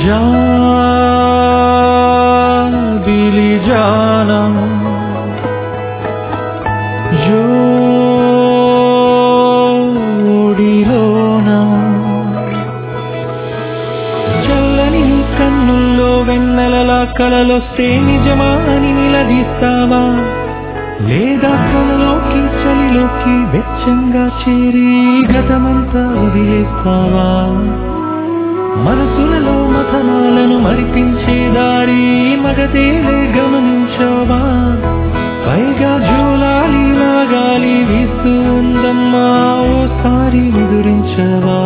జాబిలి జానం జోడిలోన చల్లని నీ కన్నుల్లో వెన్నెలలా కలలొస్తే నిజమా అని నిలదీస్తావా లేదా కలలోకి చలిలోకి వెచ్చంగా చేరి గతమంతా వదిలేస్తావా మనసులలో మథనాలను మరిపించే దారి మగతేలే గమనించావా పైగా జూలాలి నాగాలి వీస్తూ ఉందమ్మా ఓసారి ఎదురించవా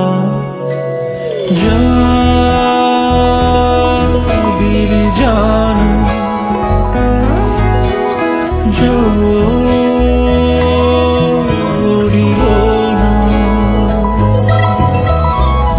జాబిలి జాను జోడిలోనా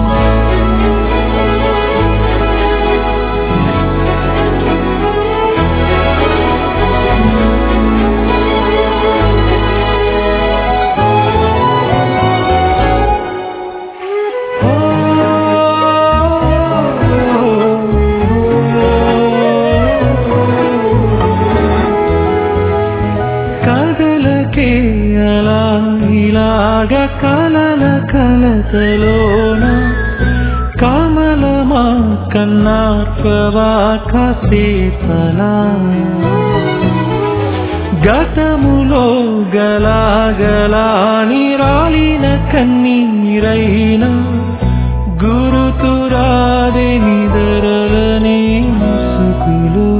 కదలకే అలా ఇలాగ కలల కలతలోన కమలమా కన్నార్పవా కాసేపలా గతములో గలాగలాని రాలిన కన్నీరైన గురుతురాదే నిదరలనే ముసుగులు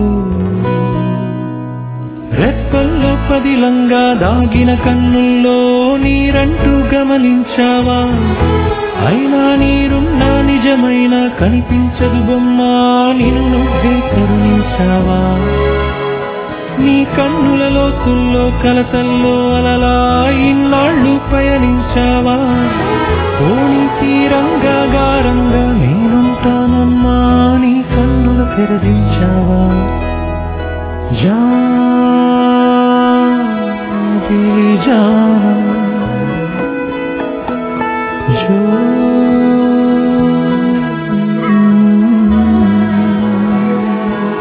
రెప్పల్లో పదిలంగా దాగిన కన్నుల్లో నీరంటూ గమనించావా అయినా నీరున్న నిజమైన కనిపించదు బొమ్మ నిన్ను నువ్వే కరుణించావా నీ కన్నుల లోతుల్లో కలతల్లో అలలా ఇన్నాళ్ళు పయనించావా ఓణి తీరంగా గారంగా నేనుంటానమ్మా నీ కన్నుల తెరదించావా జాబిలి జానం జో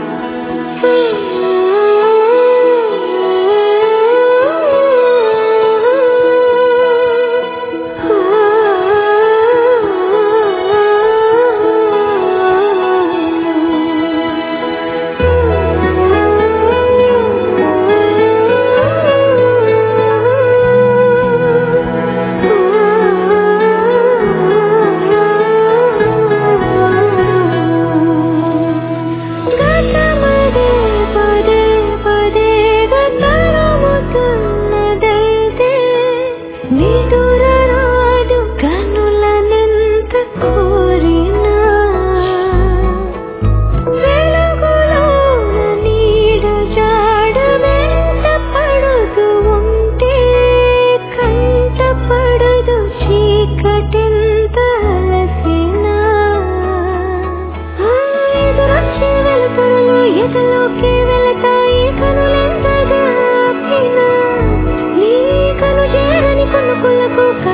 గతమదే పదే పదే గతరముతున్నదైతే నిదురరాదు కనులనెంత కోరినా వెలుగులోన నీడ జాడ వెంట పడుతూ ఉంటే కంట పడదు చీకటెంత అలసినా ఆ ఎదురొచ్చే వెలుతురులు ఎదలోకి వెళతాయి కనులెంతగా ఆపినా నీ కను చేరని కొనుకులకు